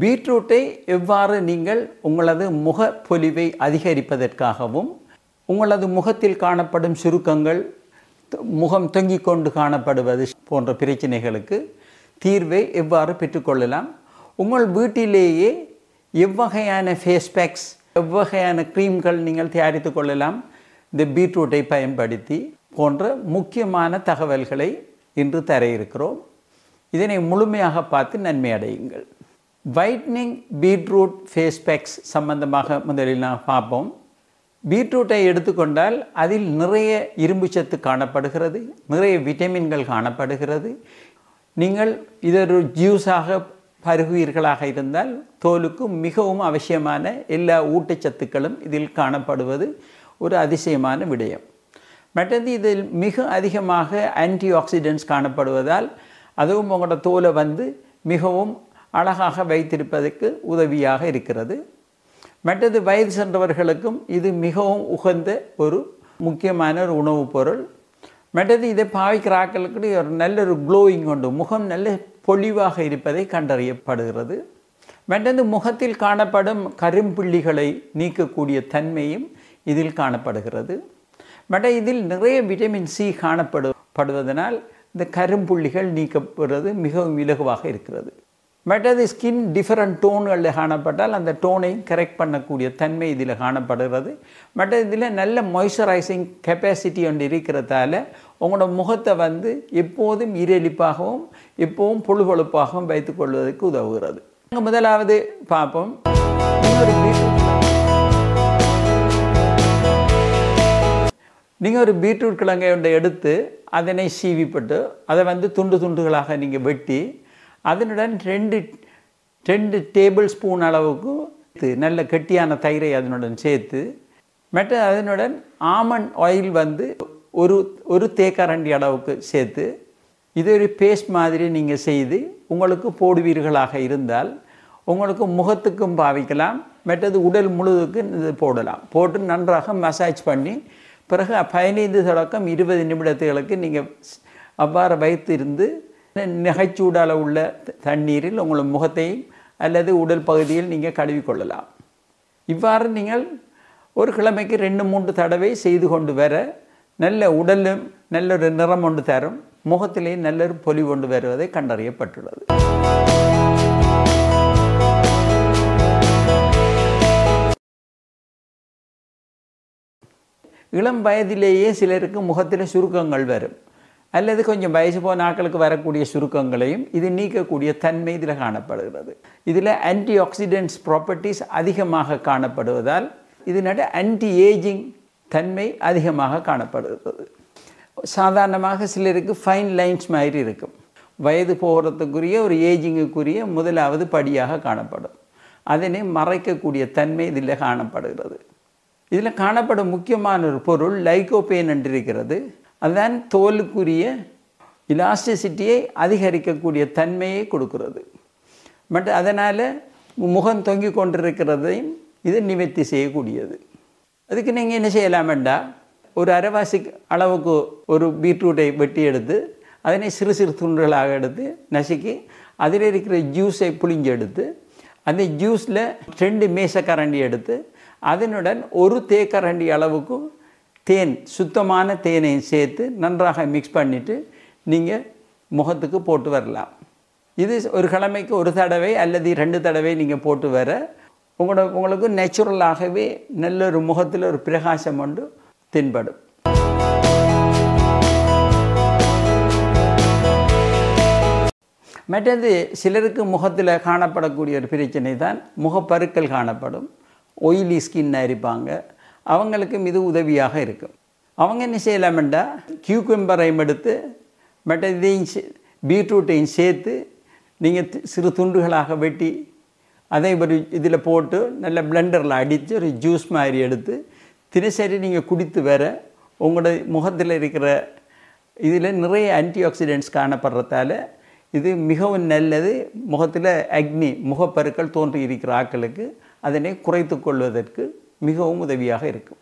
பீட்ரூட்டை எவ்வாறு நீங்கள் உங்களது முகப்பொலிவை அதிகரிப்பதற்காகவும் உங்களது முகத்தில் காணப்படும் சுருக்கங்கள் த- முகம் தொங்கிக் கொண்டு காணப்படுவது போன்ற பிரச்சனைகளுக்கு தீர்வை எவ்வாறு பெற்றுக்கொள்ளலாம் உங்கள் வீட்டிலேயே எவ்வகையான ஃபேஸ் பேக்ஸ் எவ்வகையான க்ரீம்கள் நீங்கள் தயாரித்து கொள்ளலாம் இந்த பீட்ரூட்டை பயன்படுத்தி போன்ற முக்கியமான தகவல்களை இன்று தர இருக்கிறோம் இதனை முழுமையாக பார்த்து நன்மை அடையுங்கள் வைட்னிங் பீட்ரூட் ஃபேஸ் பேக்ஸ் சம்பந்தமாக முதலில் நான் பார்ப்போம் பீட்ரூட்டை எடுத்துக்கொண்டால் அதில் நிறைய இரும்புச்சத்து காணப்படுகிறது நிறைய விட்டமின்கள் காணப்படுகிறது நீங்கள் இதொரு ஜூஸாக பருகுவீர்களாக இருந்தால் தோலுக்கு மிகவும் அவசியமான எல்லா ஊட்டச்சத்துக்களும் இதில் காணப்படுவது ஒரு அதிசயமான விடயம் மற்றது இதில் மிக அதிகமாக ஆன்டி ஆக்சிடென்ட்ஸ் காணப்படுவதால் அதுவும் உங்களோட தோலை வந்து மிகவும் அழகாக வைத்திருப்பதற்கு உதவியாக இருக்கிறது மற்றது வயது சென்றவர்களுக்கும் இது மிகவும் உகந்த ஒரு முக்கியமான ஒரு உணவுப் பொருள் மற்றது இதை பாவிக்கிற ஆட்களுக்கு ஒரு நல்ல ஒரு க்ளோயிங் உண்டு முகம் நல்ல பொலிவாக இருப்பதை கண்டறியப்படுகிறது மற்றது முகத்தில் காணப்படும் கரும்புள்ளிகளை நீக்கக்கூடிய தன்மையும் இதில் காணப்படுகிறது மற்ற இதில் நிறைய விட்டமின் சி காணப்படு படுவதனால் இந்த கரும்புள்ளிகள் நீக்கப்படுவது மிகவும் இலகுவாக இருக்கிறது மற்றது ஸ்கின் டிஃபரண்ட் டோன்களில் காணப்பட்டால் அந்த டோனையும் கரெக்ட் பண்ணக்கூடிய தன்மை இதில் காணப்படுகிறது மற்ற இதில் நல்ல மாய்ஸ்சரைசிங் கெப்பாசிட்டி ஒன்று இருக்கிறதால உங்களோட முகத்தை வந்து எப்போதும் ஈரலிப்பாகவும் எப்போதும் பொழுபொழுப்பாகவும் வைத்துக்கொள்வதற்கு உதவுகிறது நாங்க முதலாவது பார்ப்போம் இன்னொரு பீட்ரூட் நீங்கள் ஒரு பீட்ரூட் கிழங்கை ஒன்றை எடுத்து அதனை சீவிப்பட்டு அதை வந்து துண்டு துண்டுகளாக நீங்கள் வெட்டி அதனுடன் ரெண்டு ரெண்டு டேபிள் ஸ்பூன் அளவுக்கு இது நல்ல கெட்டியான தயிரை அதனுடன் சேர்த்து மற்ற அதனுடன் ஆமண்ட் ஆயில் வந்து ஒரு ஒரு தேக்கரண்டி அளவுக்கு சேர்த்து இது ஒரு பேஸ்ட் மாதிரி நீங்கள் செய்து உங்களுக்கு போடுவீர்களாக இருந்தால் உங்களுக்கு முகத்துக்கும் பாவிக்கலாம் மற்றது உடல் முழுவதுக்கும் இது போடலாம் போட்டு நன்றாக மசாஜ் பண்ணி பிறகு பதினைந்து தொடக்கம் இருபது நிமிடத்துகளுக்கு நீங்கள் அவ்வாறு வைத்திருந்து நகைச்சூடால உள்ள த- தண்ணீரில் உங்கள் முகத்தையும் அல்லது உடல் பகுதியில் நீங்கள் கழுவிக்கொள்ளலாம் இவ்வாறு நீங்கள் ஒரு கிழமைக்கு ரெண்டு மூன்று தடவை செய்து கொண்டு வர நல்ல உடலும் நல்ல ஒரு நிறம் ஒன்று தரும் முகத்திலேயும் நல்ல ஒரு பொலி கொண்டு வருவதை கண்டறியப்பட்டுள்ளது இளம் வயதிலேயே சிலருக்கு முகத்தில் சுருக்கங்கள் வரும் அல்லது கொஞ்சம் வயசு போன ஆட்களுக்கு வரக்கூடிய சுருக்கங்களையும் இது நீக்கக்கூடிய தன்மை இதில் காணப்படுகிறது இதில் ஆன்டி ஆக்சிடென்ட்ஸ் ப்ராப்பர்ட்டிஸ் அதிகமாக காணப்படுவதால் இதனோட ஆன்டி ஏஜிங் தன்மை அதிகமாக காணப்படுகிறது சாதாரணமாக சிலருக்கு ஃபைன் லைன்ஸ் மாதிரி இருக்கும் வயது போகிறதுக்குரிய ஒரு ஏஜிங்குக்குரிய முதலாவது படியாக காணப்படும் அதனை மறைக்கக்கூடிய தன்மை இதில் காணப்படுகிறது இதில் காணப்படும் முக்கியமான ஒரு பொருள் லைகோபேன் என்று இருக்கிறது அதுதான் தோலுக்குரிய இலாஸ்டிசிட்டியை அதிகரிக்கக்கூடிய தன்மையை கொடுக்கிறது பட் அதனால் முகம் தொங்கி கொண்டிருக்கிறதையும் இது நிவர்த்தி செய்யக்கூடியது அதுக்கு நீங்கள் என்ன செய்யலாமெண்டா ஒரு அரைவாசி அளவுக்கு ஒரு பீட்ரூட்டை வெட்டி எடுத்து அதனை சிறு சிறு துண்டுகளாக எடுத்து நசுக்கி அதில் இருக்கிற ஜூஸை புளிஞ்சு எடுத்து அந்த ஜூஸில் ரெண்டு மேசக்கரண்டி எடுத்து அதனுடன் ஒரு தேக்கரண்டி அளவுக்கு தேன் சுத்தமான தேனையும் சேர்த்து நன்றாக மிக்ஸ் பண்ணிவிட்டு நீங்கள் முகத்துக்கு போட்டு வரலாம் இது ஒரு கிழமைக்கு ஒரு தடவை அல்லது ரெண்டு தடவை நீங்கள் போட்டு வர உங்களோட உங்களுக்கு நேச்சுரலாகவே நல்ல ஒரு முகத்தில் ஒரு பிரகாசம் ஒன்று தென்படும் மற்றது சிலருக்கு முகத்தில் காணப்படக்கூடிய ஒரு பிரச்சனை தான் முகப்பருக்கள் காணப்படும் ஒயிலி ஸ்கின்னாக இருப்பாங்க அவங்களுக்கும் இது உதவியாக இருக்கும் அவங்க என்ன செய்யலாமெண்டா கியூக்கம்பரையும் எடுத்து மற்ற இதையும் சே- பீட்ரூட்டையும் சேர்த்து நீங்கள் சிறு துண்டுகளாக வெட்டி அதை ஒரு இதில் போட்டு நல்ல பிளெண்டரில் அடித்து ஒரு ஜூஸ் மாதிரி எடுத்து தினசரி நீங்கள் குடித்து வர உங்களோட முகத்தில் இருக்கிற இதில் நிறைய ஆன்டி ஆக்சிடென்ட்ஸ் காணப்படுறதால இது மிகவும் நல்லது முகத்தில் அக்னி முகப்பருக்கள் தோன்றி இருக்கிற ஆட்களுக்கு அதனை குறைத்து கொள்வதற்கு மிகவும் உதவியாக இருக்கும்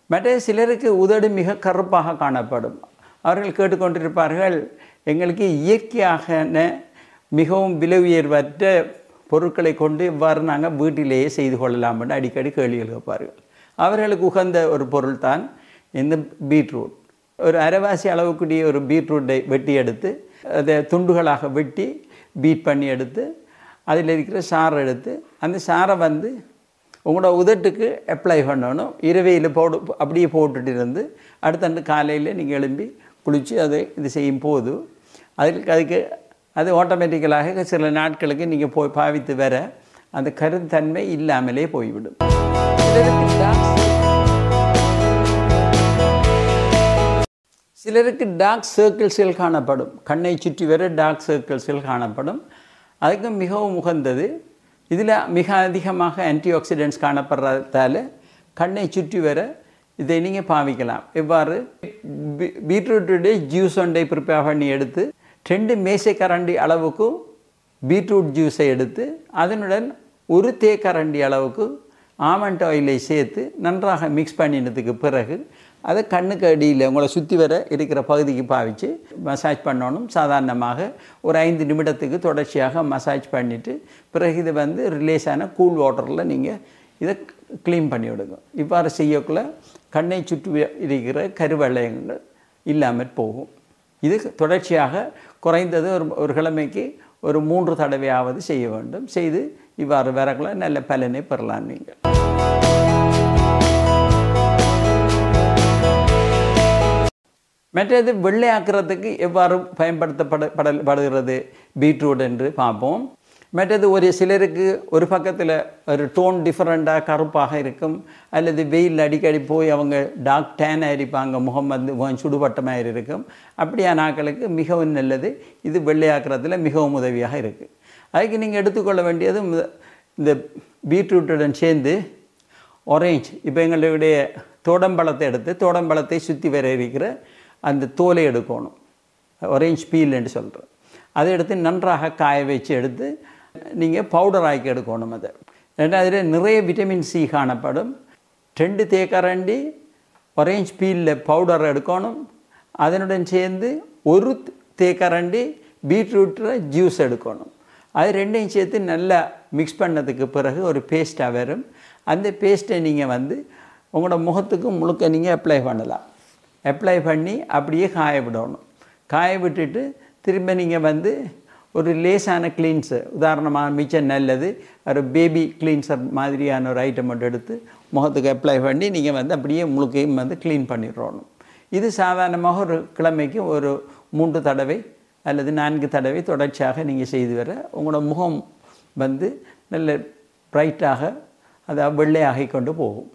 மற்ற சிலருக்கு உதடு மிக கருப்பாக காணப்படும் அவர்கள் கேட்டுக்கொண்டிருப்பார்கள் எங்களுக்கு இயற்கையாக மிகவும் விலை உயர்வற்ற பொருட்களை கொண்டு இவ்வாறு நாங்கள் வீட்டிலேயே செய்து கொள்ளலாம் என்று அடிக்கடி கேள்விகள் கேட்பார்கள் அவர்களுக்கு உகந்த ஒரு பொருள் தான் இந்த பீட்ரூட் ஒரு அரைவாசி அளவுக்குரிய ஒரு பீட்ரூட்டை வெட்டி எடுத்து அதை துண்டுகளாக வெட்டி பீட் பண்ணி எடுத்து அதில் இருக்கிற சாறை எடுத்து அந்த சாறை வந்து உங்களோட உதட்டுக்கு அப்ளை பண்ணணும் இரவையில் போடு அப்படியே போட்டுட்டு இருந்து அடுத்த காலையில் நீங்கள் எழும்பி குளித்து அதை இது செய்யும் போது அதுக்கு அதுக்கு அது ஆட்டோமேட்டிக்கலாக சில நாட்களுக்கு நீங்கள் போய் பாவித்து வர அந்த கருத்தன்மை இல்லாமலே போய்விடும் சிலருக்கு டார்க் சிலருக்கு டார்க் சர்க்கிள்ஸில் காணப்படும் கண்ணை சுற்றி வர டார்க் சர்க்கிள்ஸில் காணப்படும் அதுக்கு மிகவும் உகந்தது இதில் மிக அதிகமாக ஆன்டி ஆக்சிடென்ட்ஸ் காணப்படுறதால கண்ணை சுற்றி வர இதை நீங்கள் பாவிக்கலாம் இவ்வாறு பீட்ரூட்டுடைய ஜூஸ் ஒன்றை ப்ரிப்பேர் பண்ணி எடுத்து ரெண்டு மேசை கரண்டி அளவுக்கு பீட்ரூட் ஜூஸை எடுத்து அதனுடன் ஒரு தேக்கரண்டி அளவுக்கு ஆமண்ட் ஆயிலை சேர்த்து நன்றாக மிக்ஸ் பண்ணினதுக்கு பிறகு அதை கண்ணுக்கு அடியில் உங்களை சுற்றி வர இருக்கிற பகுதிக்கு பாவிச்சு மசாஜ் பண்ணணும் சாதாரணமாக ஒரு ஐந்து நிமிடத்துக்கு தொடர்ச்சியாக மசாஜ் பண்ணிவிட்டு பிறகு இது வந்து ரிலேஸான கூல் வாட்டரில் நீங்கள் இதை க்ளீன் பண்ணி விடுங்க இவ்வாறு செய்யக்குள்ள கண்ணை சுற்றி இருக்கிற கருவளையங்கள் இல்லாமல் போகும் இது தொடர்ச்சியாக குறைந்தது ஒரு ஒரு கிழமைக்கு ஒரு மூன்று தடவையாவது செய்ய வேண்டும் செய்து இவ்வாறு வரக்குள்ள நல்ல பலனை பெறலாம் நீங்கள் மற்றது வெள்ளையாக்குறதுக்கு எவ்வாறு பயன்படுத்தப்பட பட படுகிறது பீட்ரூட் என்று பார்ப்போம் மற்றது ஒரு சிலருக்கு ஒரு பக்கத்தில் ஒரு டோன் டிஃப்ரெண்ட்டாக கருப்பாக இருக்கும் அல்லது வெயில் அடிக்கடி போய் அவங்க டார்க் டேனாக இருப்பாங்க முகம் வந்து முகம் சுடுபட்ட மாதிரி இருக்கும் அப்படியான ஆட்களுக்கு மிகவும் நல்லது இது வெள்ளையாக்குறதுல மிகவும் உதவியாக இருக்குது அதுக்கு நீங்கள் எடுத்துக்கொள்ள வேண்டியது இந்த பீட்ரூட்டுடன் சேர்ந்து ஒரேஞ்ச் இப்போ எங்களுடைய தோடம்பழத்தை எடுத்து தோடம்பழத்தை சுற்றி வர இருக்கிற அந்த தோலை எடுக்கணும் ஒரேஞ்ச் பீல் என்று சொல்கிறோம் அதை எடுத்து நன்றாக காய வச்சு எடுத்து நீங்கள் பவுடர் ஆக்கி எடுக்கணும் அதை ஏன்னா அதில் நிறைய விட்டமின் சி காணப்படும் ரெண்டு தேக்கரண்டி ஒரேஞ்ச் பீலில் பவுடர் எடுக்கணும் அதனுடன் சேர்ந்து ஒரு தேக்கரண்டி பீட்ரூட்டில் ஜூஸ் எடுக்கணும் அது ரெண்டையும் சேர்த்து நல்லா மிக்ஸ் பண்ணதுக்கு பிறகு ஒரு பேஸ்ட்டாக வரும் அந்த பேஸ்ட்டை நீங்கள் வந்து உங்களோட முகத்துக்கு முழுக்க நீங்கள் அப்ளை பண்ணலாம் அப்ளை பண்ணி அப்படியே காய விடணும் காய விட்டுட்டு திரும்ப நீங்கள் வந்து ஒரு லேசான கிளீன்சர் உதாரணமாக மிச்சம் நல்லது ஒரு பேபி கிளீன்சர் மாதிரியான ஒரு ஐட்டம் மட்டும் எடுத்து முகத்துக்கு அப்ளை பண்ணி நீங்கள் வந்து அப்படியே முழுக்கையும் வந்து க்ளீன் பண்ணிடணும் இது சாதாரணமாக ஒரு கிழமைக்கு ஒரு மூன்று தடவை அல்லது நான்கு தடவை தொடர்ச்சியாக நீங்கள் செய்து வர உங்களோட முகம் வந்து நல்ல பிரைட்டாக அதாவது வெள்ளையாகி கொண்டு போகும்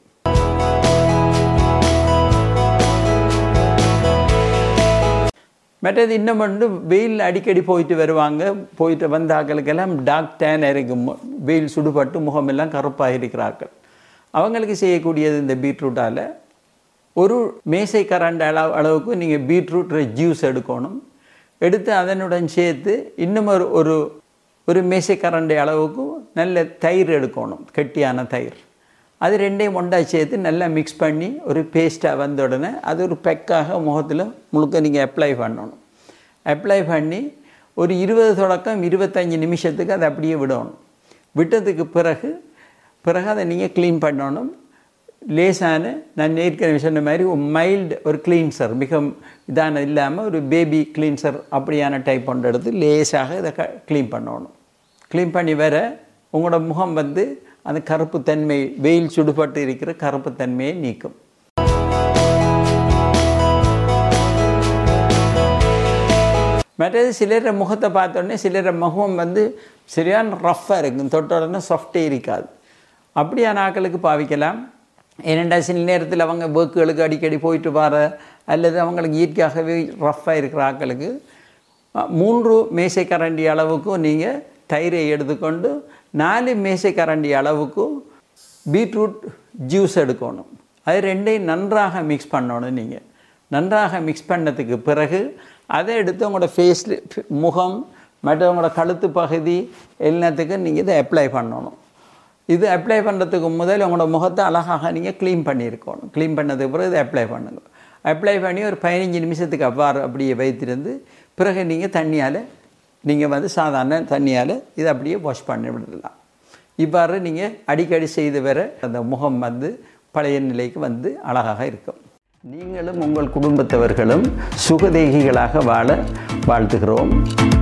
மற்றது இன்னும் வந்து வெயில் அடிக்கடி போயிட்டு வருவாங்க போயிட்டு வந்த ஆக்களுக்கெல்லாம் டார்க் டேன் இருக்கும் வெயில் சுடுபட்டு முகமெல்லாம் கருப்பாக இருக்கிறார்கள் அவங்களுக்கு செய்யக்கூடியது இந்த பீட்ரூட்டால் ஒரு மேசை கரண்ட் அளவு அளவுக்கு நீங்கள் பீட்ரூட் ஜூஸ் எடுக்கணும் எடுத்து அதனுடன் சேர்த்து இன்னும் ஒரு ஒரு ஒரு மேசை கரண்டி அளவுக்கு நல்ல தயிர் எடுக்கணும் கெட்டியான தயிர் அது ரெண்டையும் ஒன்றா சேர்த்து நல்லா மிக்ஸ் பண்ணி ஒரு பேஸ்ட்டாக வந்த உடனே அது ஒரு பெக்காக முகத்தில் முழுக்க நீங்கள் அப்ளை பண்ணணும் அப்ளை பண்ணி ஒரு இருபது தொடக்கம் இருபத்தஞ்சி நிமிஷத்துக்கு அதை அப்படியே விடணும் விட்டதுக்கு பிறகு பிறகு அதை நீங்கள் க்ளீன் பண்ணணும் லேசான நான் ஏற்கனவே சொன்ன மாதிரி ஒரு மைல்டு ஒரு கிளீன்சர் மிக இதான இல்லாமல் ஒரு பேபி கிளீன்சர் அப்படியான டைப் ஒன்று எடுத்து லேசாக இதை க க்ளீன் பண்ணணும் க்ளீன் பண்ணி வர உங்களோட முகம் வந்து அந்த கருப்பு தன்மை வெயில் சுடுபட்டு இருக்கிற கருப்பு தன்மையை நீக்கும் மற்றது சிலர முகத்தை பார்த்தோடனே சிலர முகம் வந்து சரியான ரஃப்பாக இருக்கும் தொட்ட உடனே சாஃப்டே இருக்காது அப்படியான ஆக்களுக்கு பாவிக்கலாம் ஏனெண்டா சில நேரத்தில் அவங்க ஒர்க்குகளுக்கு அடிக்கடி போயிட்டு வர அல்லது அவங்களுக்கு இயற்கையாகவே ரஃப்பாக இருக்கிற ஆக்களுக்கு மூன்று மேசை கரண்டி அளவுக்கும் நீங்கள் தயிரை எடுத்துக்கொண்டு நாலு மேசை கரண்டி அளவுக்கு பீட்ரூட் ஜூஸ் எடுக்கணும் அது ரெண்டையும் நன்றாக மிக்ஸ் பண்ணணும் நீங்கள் நன்றாக மிக்ஸ் பண்ணதுக்கு பிறகு அதை எடுத்து உங்களோட ஃபேஸில் முகம் மற்ற உங்களோட கழுத்து பகுதி எல்லாத்துக்கும் நீங்கள் இதை அப்ளை பண்ணணும் இது அப்ளை பண்ணுறதுக்கு முதல்ல உங்களோட முகத்தை அழகாக நீங்கள் க்ளீன் பண்ணியிருக்கணும் க்ளீன் பண்ணதுக்கு பிறகு இதை அப்ளை பண்ணுங்க அப்ளை பண்ணி ஒரு பதினஞ்சு நிமிஷத்துக்கு அவ்வாறு அப்படியே வைத்திருந்து பிறகு நீங்கள் தண்ணியால் நீங்கள் வந்து சாதாரண தண்ணியால் இதை அப்படியே வாஷ் பண்ணி விடலாம் இவ்வாறு நீங்கள் அடிக்கடி செய்து வர அந்த முகம் வந்து பழைய நிலைக்கு வந்து அழகாக இருக்கும் நீங்களும் உங்கள் குடும்பத்தவர்களும் சுகதேகிகளாக வாழ வாழ்த்துகிறோம்